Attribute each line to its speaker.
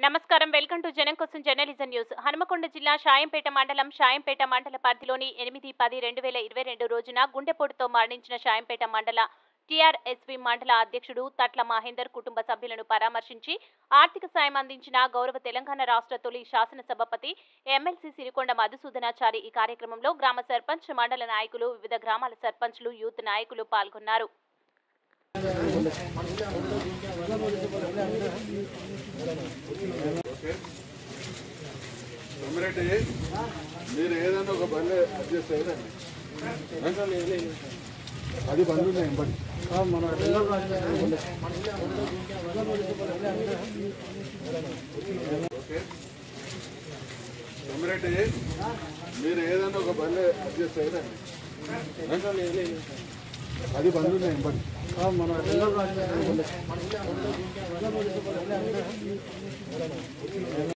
Speaker 1: నమస్కారం welcome to జనం కోసం జర్నలిజం న్యూస్ హనుమకొండ జిల్లా షాయంపేట మండలం షాయంపేట మండల పరిధిలోని ఎనిమిది పది రెండు వేల ఇరవై రెండు రోజున గుండెపోటుతో మరణించిన షాయంపేట మండల టీఆర్ఎస్వి మండల అధ్యక్షుడు తట్ల మహేందర్ కుటుంబ సభ్యులను పరామర్శించి ఆర్థిక సాయం అందించిన గౌరవ తెలంగాణ రాష్ట్ర తొలి శాసనసభాపతి ఎమ్మెల్సీ సిరికొండ మధుసూదనాచారి ఈ కార్యక్రమంలో గ్రామ సర్పంచ్ మండల నాయకులు వివిధ గ్రామాల సర్పంచ్లు యూత్ నాయకులు పాల్గొన్నారు
Speaker 2: తొమ్మిరెడ్డి మీరు ఏదైనా ఒక బండి అడ్జస్ట్ అయ్యారండి అది బండ్లు ఉన్నాయి బండి మన ఓకే తొమ్మిరెడ్డి మీరు ఏదైనా ఒక బండి అడ్జస్ట్ అయ్యారండి అది బండ్లు ఉన్నాయి బండి మన